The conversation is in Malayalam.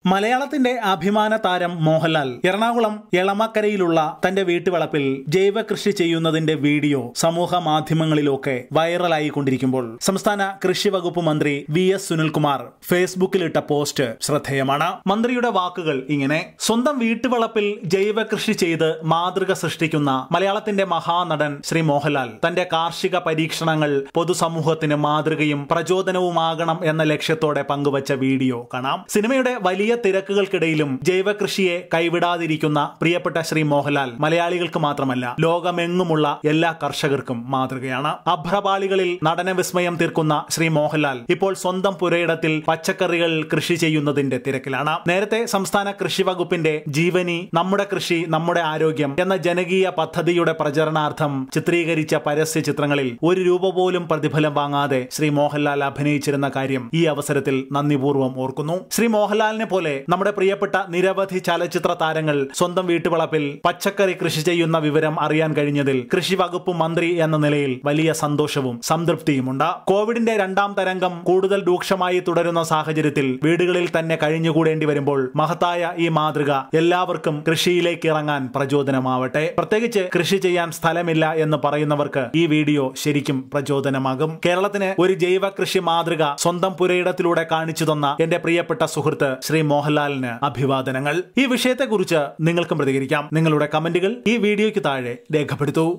മലയാളത്തിന്റെ അഭിമാന താരം മോഹൻലാൽ എറണാകുളം എളമക്കരയിലുള്ള തന്റെ വീട്ടുവളപ്പിൽ ജൈവ കൃഷി ചെയ്യുന്നതിന്റെ വീഡിയോ സമൂഹ മാധ്യമങ്ങളിലൊക്കെ വൈറലായി കൊണ്ടിരിക്കുമ്പോൾ സംസ്ഥാന കൃഷി വകുപ്പ് മന്ത്രി വി എസ് സുനിൽകുമാർ ഫേസ്ബുക്കിലിട്ട പോസ്റ്റ് ശ്രദ്ധേയമാണ് മന്ത്രിയുടെ വാക്കുകൾ ഇങ്ങനെ സ്വന്തം വീട്ടുവളപ്പിൽ ജൈവ കൃഷി ചെയ്ത് മാതൃക സൃഷ്ടിക്കുന്ന മലയാളത്തിന്റെ മഹാനടൻ ശ്രീ മോഹൻലാൽ തന്റെ കാർഷിക പരീക്ഷണങ്ങൾ പൊതുസമൂഹത്തിന് മാതൃകയും പ്രചോദനവുമാകണം എന്ന ലക്ഷ്യത്തോടെ പങ്കുവച്ച വീഡിയോ കാണാം സിനിമയുടെ വലിയ തിരക്കുകൾക്കിടയിലും ജൈവ കൃഷിയെ കൈവിടാതിരിക്കുന്ന പ്രിയപ്പെട്ട ശ്രീ മോഹൻലാൽ മലയാളികൾക്ക് മാത്രമല്ല ലോകമെങ്ങുമുള്ള എല്ലാ കർഷകർക്കും മാതൃകയാണ് അഭ്രപാളികളിൽ നടന വിസ്മയം തീർക്കുന്ന ശ്രീ മോഹൻലാൽ ഇപ്പോൾ സ്വന്തം പുരയിടത്തിൽ പച്ചക്കറികൾ കൃഷി ചെയ്യുന്നതിന്റെ തിരക്കിലാണ് നേരത്തെ സംസ്ഥാന കൃഷി വകുപ്പിന്റെ ജീവനി നമ്മുടെ കൃഷി നമ്മുടെ ആരോഗ്യം എന്ന ജനകീയ പദ്ധതിയുടെ പ്രചരണാർത്ഥം ചിത്രീകരിച്ച പരസ്യ ചിത്രങ്ങളിൽ ഒരു രൂപ പോലും പ്രതിഫലം വാങ്ങാതെ ശ്രീ മോഹൻലാൽ അഭിനയിച്ചിരുന്ന കാര്യം ഈ അവസരത്തിൽ നന്ദിപൂർവ്വം ഓർക്കുന്നു ശ്രീ മോഹൻലാലിനെ പോലെ നമ്മുടെ പ്രിയപ്പെട്ട നിരവധി ചലച്ചിത്ര താരങ്ങൾ സ്വന്തം വീട്ടുവളപ്പിൽ പച്ചക്കറി കൃഷി ചെയ്യുന്ന വിവരം അറിയാൻ കഴിഞ്ഞതിൽ കൃഷി വകുപ്പ് മന്ത്രി എന്ന നിലയിൽ വലിയ സന്തോഷവും സംതൃപ്തിയുമുണ്ട് കോവിഡിന്റെ രണ്ടാം തരംഗം കൂടുതൽ രൂക്ഷമായി തുടരുന്ന സാഹചര്യത്തിൽ വീടുകളിൽ തന്നെ കഴിഞ്ഞുകൂടേണ്ടി വരുമ്പോൾ മഹത്തായ ഈ മാതൃക എല്ലാവർക്കും കൃഷിയിലേക്ക് ഇറങ്ങാൻ പ്രചോദനമാവട്ടെ പ്രത്യേകിച്ച് കൃഷി ചെയ്യാൻ സ്ഥലമില്ല എന്ന് പറയുന്നവർക്ക് ഈ വീഡിയോ ശരിക്കും പ്രചോദനമാകും കേരളത്തിന് ഒരു ജൈവ കൃഷി മാതൃക സ്വന്തം പുരയിടത്തിലൂടെ കാണിച്ചു തന്ന എന്റെ പ്രിയപ്പെട്ട സുഹൃത്ത് ശ്രീ മോഹൻലാലിന് അഭിവാദനങ്ങൾ ഈ വിഷയത്തെക്കുറിച്ച് നിങ്ങൾക്കും പ്രതികരിക്കാം നിങ്ങളുടെ കമന്റുകൾ ഈ വീഡിയോയ്ക്ക് താഴെ രേഖപ്പെടുത്തൂ